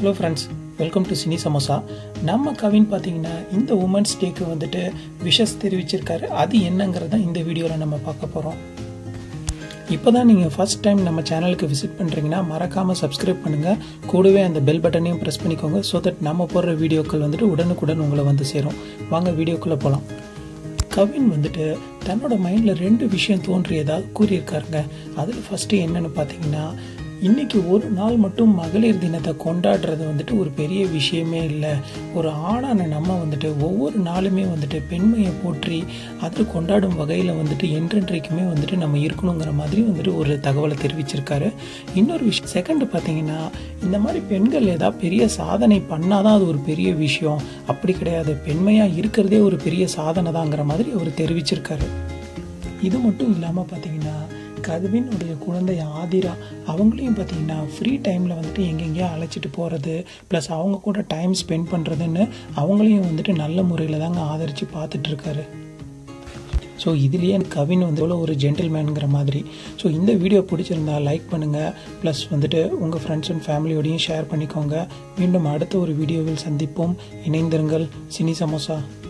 hello friends welcome to cine samosa நம்ம கவின் பார்த்தீங்கன்னா இந்த உமன்ஸ் டேக்கு வந்துட்டு விஷஸ் தெரிவிச்சிருக்காரு அது என்னங்கிறத இந்த வீடியோவில் நம்ம பார்க்க போகிறோம் இப்போ தான் நீங்கள் ஃபர்ஸ்ட் டைம் நம்ம சேனலுக்கு விசிட் பண்ணுறீங்கன்னா மறக்காமல் சப்ஸ்கிரைப் பண்ணுங்கள் கூடவே அந்த பெல் பட்டனையும் ப்ரெஸ் பண்ணிக்கோங்க ஸோ தட் நம்ம போடுற வீடியோக்கள் வந்துட்டு உடனுக்குடன் உங்களை வந்து சேரும் வாங்க வீடியோக்குள்ளே போகலாம் கவின் வந்துட்டு தன்னோட மைண்டில் ரெண்டு விஷயம் தோன்றியதாக கூறியிருக்காருங்க அதில் ஃபஸ்ட்டு என்னன்னு பார்த்தீங்கன்னா இன்னைக்கு ஒரு நாள் மட்டும் மகளிர் தினத்தை கொண்டாடுறது வந்துட்டு ஒரு பெரிய விஷயமே இல்லை ஒரு ஆணான நம்ம வந்துட்டு ஒவ்வொரு நாளுமே வந்துட்டு பெண்மையை போற்றி அதை கொண்டாடும் வகையில் வந்துட்டு என்றென்றைக்குமே வந்துட்டு நம்ம இருக்கணுங்கிற மாதிரி வந்துட்டு ஒரு தகவலை தெரிவிச்சிருக்காரு இன்னொரு விஷயம் செகண்ட் பார்த்தீங்கன்னா இந்த மாதிரி பெண்கள் ஏதாவது பெரிய சாதனை பண்ணாதான் அது ஒரு பெரிய விஷயம் அப்படி கிடையாது பெண்மையாக இருக்கிறதே ஒரு பெரிய சாதனை தாங்கிற மாதிரி அவர் தெரிவிச்சிருக்காரு இது மட்டும் இல்லாமல் பார்த்தீங்கன்னா கவினுடைய குழந்தை ஆதிரா அவங்களையும் பார்த்தீங்கன்னா ஃப்ரீ டைமில் வந்துட்டு எங்கெங்கேயோ அழைச்சிட்டு போகிறது ப்ளஸ் அவங்க கூட டைம் ஸ்பெண்ட் பண்ணுறதுன்னு அவங்களையும் வந்துட்டு நல்ல முறையில் தாங்க ஆதரித்து பார்த்துட்ருக்காரு ஸோ இதுலேயே கவின் வந்து எவ்வளோ ஒரு ஜென்டில்மேனுங்கிற மாதிரி ஸோ இந்த வீடியோ பிடிச்சிருந்தா லைக் பண்ணுங்கள் ப்ளஸ் வந்துட்டு உங்கள் ஃப்ரெண்ட்ஸ் அண்ட் ஃபேமிலியோடையும் ஷேர் பண்ணிக்கோங்க மீண்டும் அடுத்த ஒரு வீடியோவில் சந்திப்போம் இணைந்திருங்கள் சினி சமோசா